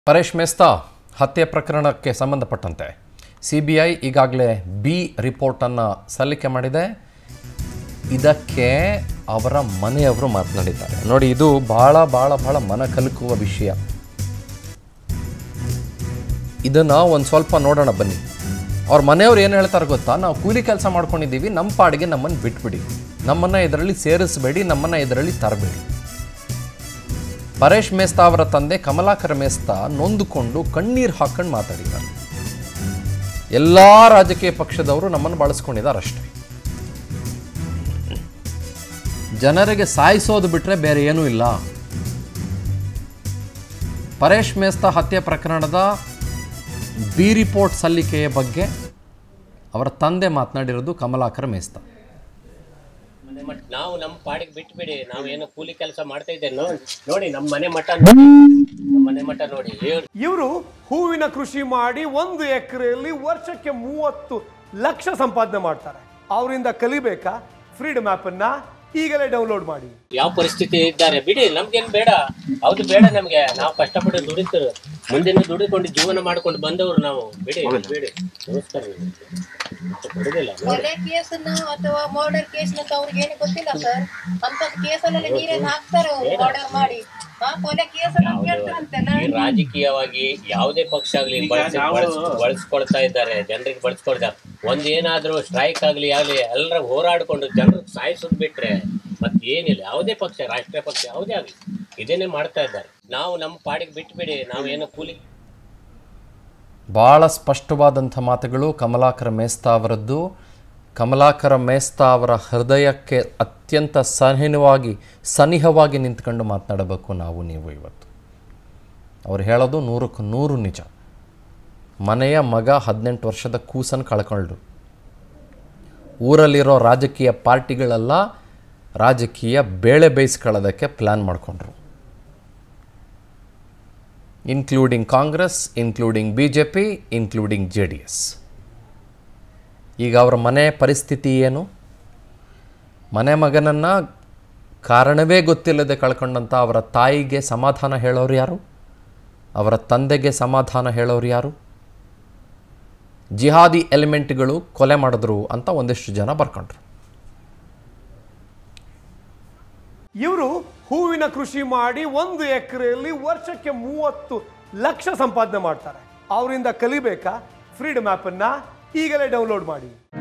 ಪರೇಶ್ ಮೆಸ್ತಾ ಹತ್ಯೆ ಪ್ರಕರಣಕ್ಕೆ ಸಂಬಂಧಪಟ್ಟಂತೆ ಸಿ ಬಿ ಐ ಈಗಾಗಲೇ ಬಿ ರಿಪೋರ್ಟನ್ನು ಸಲ್ಲಿಕೆ ಮಾಡಿದೆ ಇದಕ್ಕೆ ಅವರ ಮನೆಯವರು ಮಾತನಾಡಿದ್ದಾರೆ ನೋಡಿ ಇದು ಭಾಳ ಭಾಳ ಭಾಳ ಮನ ಕಲಕುವ ವಿಷಯ ಇದನ್ನು ಒಂದು ಸ್ವಲ್ಪ ನೋಡೋಣ ಬನ್ನಿ ಅವ್ರ ಮನೆಯವ್ರು ಏನು ಹೇಳ್ತಾರೆ ಗೊತ್ತಾ ನಾವು ಕೂಲಿ ಕೆಲಸ ಮಾಡ್ಕೊಂಡಿದ್ದೀವಿ ನಮ್ಮ ಪಾಡಿಗೆ ನಮ್ಮನ್ನು ಬಿಟ್ಬಿಡಿ ನಮ್ಮನ್ನು ಇದರಲ್ಲಿ ಸೇರಿಸಬೇಡಿ ನಮ್ಮನ್ನು ಇದರಲ್ಲಿ ತರಬೇಡಿ ಪರೇಶ್ ಮೇಸ್ತಾ ಅವರ ತಂದೆ ಕಮಲಾಕರ ಮೇಸ್ತಾ ನೊಂದುಕೊಂಡು ಕಣ್ಣೀರು ಹಾಕೊಂಡು ಮಾತಾಡಿದ್ದಾರೆ ಎಲ್ಲ ರಾಜಕೀಯ ಪಕ್ಷದವರು ನಮ್ಮನ್ನು ಬಳಸ್ಕೊಂಡಿದ್ದಾರೆ ಅಷ್ಟೇ ಜನರಿಗೆ ಸಾಯಿಸೋದು ಬಿಟ್ಟರೆ ಬೇರೆ ಏನೂ ಇಲ್ಲ ಪರೇಶ್ ಮೇಸ್ತಾ ಹತ್ಯೆ ಪ್ರಕರಣದ ಬಿ ರಿಪೋರ್ಟ್ ಸಲ್ಲಿಕೆಯ ಬಗ್ಗೆ ಅವರ ತಂದೆ ಮಾತನಾಡಿರೋದು ಕಮಲಾಕರ ಮೇಸ್ತಾ ಮನೆ ಮಠ ನಾವು ನಮ್ಮ ಪಾಡಿಗೆ ಬಿಟ್ಬಿಡಿ ನಾವು ಏನೋ ಕೂಲಿ ಕೆಲಸ ಮಾಡ್ತಾ ಇದ್ದೇವೆ ನೋಡಿ ನಮ್ಮ ಮನೆ ಮಠ ನೋಡಿ ನಮ್ಮ ಮನೆ ಮಠ ನೋಡಿ ಏಳು ಇವರು ಹೂವಿನ ಕೃಷಿ ಮಾಡಿ ಒಂದು ಎಕರೆಯಲ್ಲಿ ವರ್ಷಕ್ಕೆ ಮೂವತ್ತು ಲಕ್ಷ ಸಂಪಾದನೆ ಮಾಡ್ತಾರೆ ಅವರಿಂದ ಕಲಿಬೇಕಾ ಫ್ರೀಡಮ್ ಆ್ಯಪ್ ಅನ್ನ ಈಗಲೇ ಡೌನ್ಲೋಡ್ ಮಾಡಿ ಯಾವ ಪರಿಸ್ಥಿತಿ ಇದ್ದಾರೆ ಬಿಡಿ ನಮ್ಗೇನ್ ಬೇಡ ಅವ್ರು ಬೇಡ ನಮ್ಗೆ ನಾವು ಕಷ್ಟಪಟ್ಟು ದುಡಿತರು ಮುಂದಿನ ದುಡಿಕೊಂಡು ಜೀವನ ಮಾಡ್ಕೊಂಡು ಬಂದವರು ನಾವು ಬಿಡಿ ಬಿಡಿ ನಮಸ್ಕಾರ ನಿಮ್ಗೆ. ಬಿಡುದಿಲ್ಲ ನೋಡಿ. ಕೊಲೆ ಕೇಸನ್ನ ಅಥವಾ ಮರ್ಡರ್ ಕೇಸ್ ಅಂತ ಅವ್ರಿಗೆ ಏನು ಗೊತ್ತಿಲ್ಲ ಸರ್ ಅಂತದ್ ಕೇಸಲ್ಲೆಲ್ಲ ನೀರೇನ್ ಹಾಕ್ತಾರೆ ಅವ್ರು ಮರ್ಡರ್ ಮಾಡಿ ಆ ಕೊಲೆ ಕೇಸ್ ಅಂತ ಕೇಳ್ತಾರಂತೆಲ್ಲ ಈ ರಾಜಕೀಯವಾಗಿ ಯಾವುದೇ ಪಕ್ಷ ಆಗ್ಲಿ ಬಳಸಿ ಬಳಸ್- ಬಳಸ್ಕೊಳ್ತಾ ಇದ್ದಾರೆ ಜನರಿಗೆ ಬಳಸ್ಕೊಳ್ತಾರೆ ಒಂದೇನಾದ್ರೂ ಸ್ಟ್ರೈಕ್ ಆಗ್ಲಿ ಆಗ್ಲಿ ಎಲ್ಲರ ಹೋರಾಡ್ಕೊಂಡು ಜನರಿಗೆ ಸಾಯಿಸೋದ್ ಬಿಟ್ರೆ ಮತ್ತೆ ಏನಿಲ್ಲ ಯಾವುದೇ ಪಕ್ಷ ರಾಷ್ಟ್ರೀಯ ಪಕ್ಷ ಯಾವುದೇ ಆಗ್ಲಿ ಇದನ್ನೇ ಮಾಡ್ತಾ ಇದ್ದಾರೆ ನಾವು ನಮ್ಮ ಪಾಡಿಗೆ ಬಿಟ್ಬಿಡಿ ನಾವೇನೋ ಕೂಲಿ ಭಾಳ ಸ್ಪಷ್ಟವಾದಂಥ ಮಾತುಗಳು ಕಮಲಾಕರ ಮೇಸ್ತಾ ಅವರದ್ದು ಕಮಲಾಕರ ಮೇಸ್ತಾ ಅವರ ಹೃದಯಕ್ಕೆ ಅತ್ಯಂತ ಸನಿಹವಾಗಿ ಸನಿಹವಾಗಿ ನಿಂತ್ಕೊಂಡು ಮಾತನಾಡಬೇಕು ನಾವು ನೀವು ಇವತ್ತು ಅವ್ರು ಹೇಳೋದು ನೂರಕ್ಕೆ ನೂರು ನಿಜ ಮನೆಯ ಮಗ ಹದಿನೆಂಟು ವರ್ಷದ ಕೂಸನ್ನು ಕಳ್ಕೊಂಡ್ರು ಊರಲ್ಲಿರೋ ರಾಜಕೀಯ ಪಾರ್ಟಿಗಳೆಲ್ಲ ರಾಜಕೀಯ ಬೇಳೆ ಬೇಯಿಸ್ಕೊಳ್ಳೋದಕ್ಕೆ ಪ್ಲ್ಯಾನ್ ಮಾಡಿಕೊಂಡ್ರು including Congress including B J P including J D S ಈಗ ಅವರ ಮನೆ ಪರಿಸ್ಥಿತಿ ಏನು ಮನೆ ಮಗನನ್ನು ಕಾರಣವೇ ಗೊತ್ತಿಲ್ಲದೆ ಕಳ್ಕೊಂಡಂಥ ಅವರ ತಾಯಿಗೆ ಸಮಾಧಾನ ಹೇಳೋರು ಯಾರು ಅವರ ತಂದೆಗೆ ಸಮಾಧಾನ ಹೇಳೋರು ಯಾರು ಜಿಹಾದಿ ಎಲಿಮೆಂಟ್ಗಳು ಕೊಲೆ ಮಾಡಿದ್ರು ಅಂತ ಒಂದಿಷ್ಟು ಜನ ಬರ್ಕೊಂಡ್ರು ಇವರು ಹೂವಿನ ಕೃಷಿ ಮಾಡಿ ಒಂದು ಎಕರೆಯಲ್ಲಿ ವರ್ಷಕ್ಕೆ ಮೂವತ್ತು ಲಕ್ಷ ಸಂಪಾದನೆ ಮಾಡ್ತಾರೆ ಅವರಿಂದ ಕಲಿಬೇಕಾ ಫ್ರೀಡಮ್ ಆ್ಯಪ್ ಅನ್ನ ಈಗಲೇ ಡೌನ್ಲೋಡ್ ಮಾಡಿ